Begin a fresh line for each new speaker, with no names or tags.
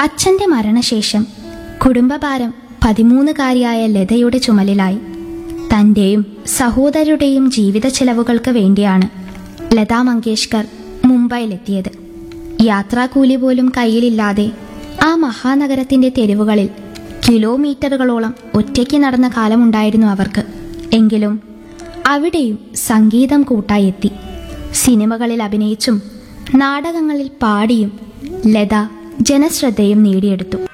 അച്ഛന്റെ മരണശേഷം കുടുംബഭാരം പതിമൂന്നുകാരിയായ ലതയുടെ ചുമലിലായി തന്റെയും സഹോദരരുടെയും ജീവിത ചെലവുകൾക്ക് വേണ്ടിയാണ് ലതാ മങ്കേഷ്കർ മുംബൈയിലെത്തിയത് യാത്രാക്കൂലി പോലും കയ്യിലില്ലാതെ ആ മഹാനഗരത്തിന്റെ തെരുവുകളിൽ കിലോമീറ്ററുകളോളം ഒറ്റയ്ക്ക് നടന്ന കാലമുണ്ടായിരുന്നു അവർക്ക് എങ്കിലും അവിടെയും സംഗീതം കൂട്ടായി എത്തി സിനിമകളിൽ അഭിനയിച്ചും നാടകങ്ങളിൽ പാടിയും ലത ജനശ്രദ്ധയും നേടിയെടുത്തു